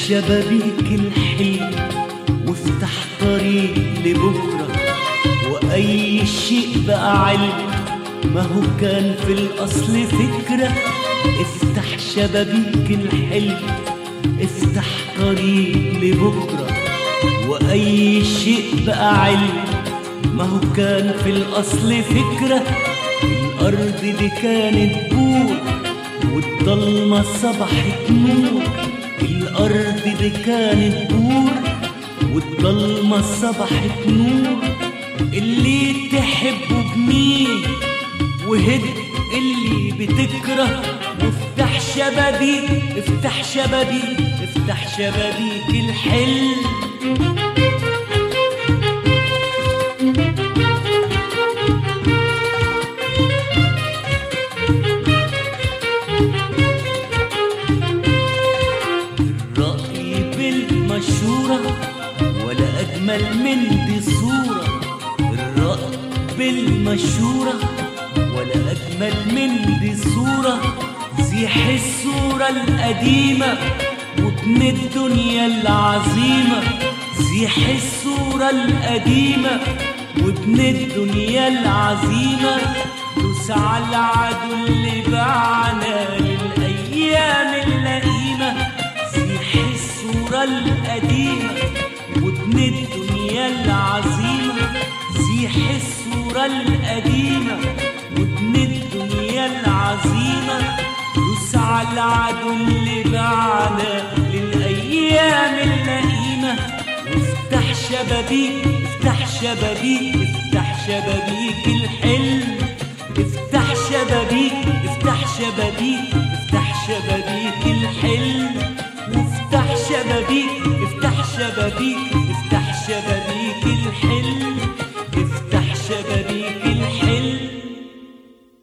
شبابيك الحلم وافتح طريق لبكرة وأي شيء بقى علم ما هو كان في الأصل فكرة افتح شبابيك الحلم افتح طريق لبكرة وأي شيء بقى علم ما هو كان في الأصل فكرة الأرض دي كانت بور والضلمة صبحت نور الأرض دي كانت بور والضلمة صبحت نور اللي تحبه بمين وهد اللي بتكره وافتح شبابيك افتح شبابيك افتح شبابيك الحلم الرأي بالمشورة ولا أجمل من دي صورة الرأي بالمشورة ولا أجمل من دي صورة زيح الصورة القديمة وابن الدنيا العظيمة زيح الصورة القديمة وابن الدنيا العظيمة دوس على العدو اللي باعنا للأيام اللئيمة زيح الصورة القديمة وابن الدنيا العظيمة زيح الصورة القديمة وابن الدنيا العظيمة دوس على العدو اللي باعنا للأيام اللئيمة وافتح شبابيك افتح شبابيك افتح شبابيك الحلم افتح شبابيك افتح شبابيك افتح شبابيك الحلم وافتح شبابيك افتح شبابيك